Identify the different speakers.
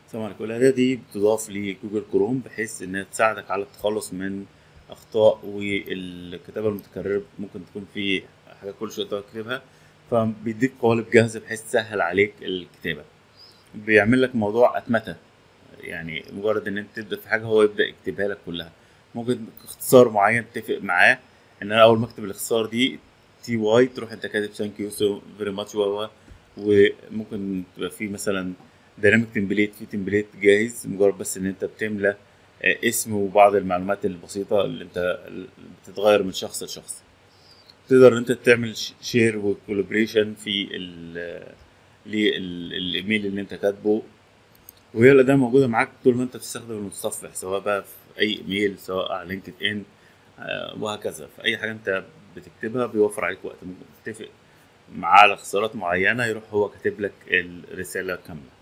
Speaker 1: السلام عليكم الأداة دي بتضاف لجوجل كروم بحيث إنها تساعدك على التخلص من أخطاء والكتابة المتكررة ممكن تكون في حاجة كل شوية تقعد تكتبها فبيديك قوالب جاهزة بحيث تسهل عليك الكتابة بيعمل لك موضوع أتمتة يعني مجرد إن أنت تبدأ في حاجة هو يبدأ يكتبها لك كلها ممكن اختصار معين تتفق معاه إن أنا أول ما أكتب الاختصار دي تي واي تروح أنت كاتب ثانك يو سو فيري ماتش وممكن تبقى في مثلا دايناميك تمبليت في تمبليت جاهز مجرد بس ان انت بتملى آه، اسم وبعض المعلومات البسيطه اللي انت اللي بتتغير من شخص لشخص تقدر ان انت تعمل شير وكولابريشن في ال للايميل اللي انت كاتبه وهي الاداه موجوده معاك طول ما انت بتستخدم المتصفح سواء بقى في اي ايميل سواء على لينكد ان آه، وهكذا في اي حاجه انت بتكتبها بيوفر عليك وقت ممكن تتفق معاه على اختصارات معينه يروح هو كاتب لك الرساله كامله